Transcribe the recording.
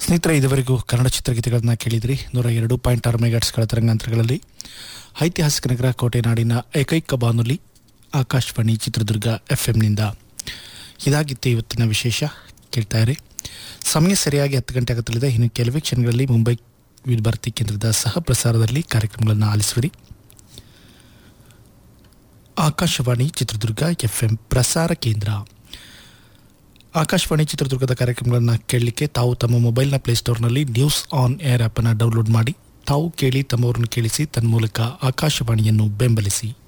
ಸ್ನೇಹಿತರೆ ಇದುವರೆಗೂ ಕನ್ನಡ ಚಿತ್ರಗೀತೆಗಳನ್ನ ಕೇಳಿದ್ರಿ ನೂರ ಎರಡು ಪಾಯಿಂಟ್ ಆರು ಮೆಗಾಟ್ಸ್ಗಳ ತರಂಗಾಂತರಗಳಲ್ಲಿ ಐತಿಹಾಸಿಕ ನಗರ ಕೋಟೆನಾಡಿನ ಏಕೈಕ ಬಾನುಲಿ ಆಕಾಶವಾಣಿ ಚಿತ್ರದುರ್ಗ ಎಫ್ ಎಂನಿಂದ ಇದಾಗಿತ್ತು ಇವತ್ತಿನ ವಿಶೇಷ ಕೇಳ್ತಾ ಇರಿ ಸಮಯ ಸರಿಯಾಗಿ ಹತ್ತು ಗಂಟೆ ಆಗುತ್ತಲಿದೆ ಇನ್ನು ಕೆಲವೇ ಕ್ಷಣಗಳಲ್ಲಿ ಮುಂಬೈ ವಿವಿಧ ಭಾರತಿ ಕೇಂದ್ರದ ಸಹ ಪ್ರಸಾರದಲ್ಲಿ ಕಾರ್ಯಕ್ರಮಗಳನ್ನು ಆಲಿಸುವಿರಿ ಆಕಾಶವಾಣಿ ಚಿತ್ರದುರ್ಗ ಎಫ್ ಎಂ ಪ್ರಸಾರ ಕೇಂದ್ರ ಆಕಾಶವಾಣಿ ಚಿತ್ರದುರ್ಗದ ಕಾರ್ಯಕ್ರಮಗಳನ್ನು ಕೇಳಲಿಕ್ಕೆ ತಾವು ತಮ್ಮ ಮೊಬೈಲ್ನ ಪ್ಲೇಸ್ಟೋರ್ನಲ್ಲಿ ನ್ಯೂಸ್ ಆನ್ ಏರ್ ಆ್ಯಪನ್ನು ಡೌನ್ಲೋಡ್ ಮಾಡಿ ತಾವು ಕೇಳಿ ತಮ್ಮವರನ್ನು ಕೇಳಿಸಿ ತನ್ಮೂಲಕ ಆಕಾಶವಾಣಿಯನ್ನು ಬೆಂಬಲಿಸಿ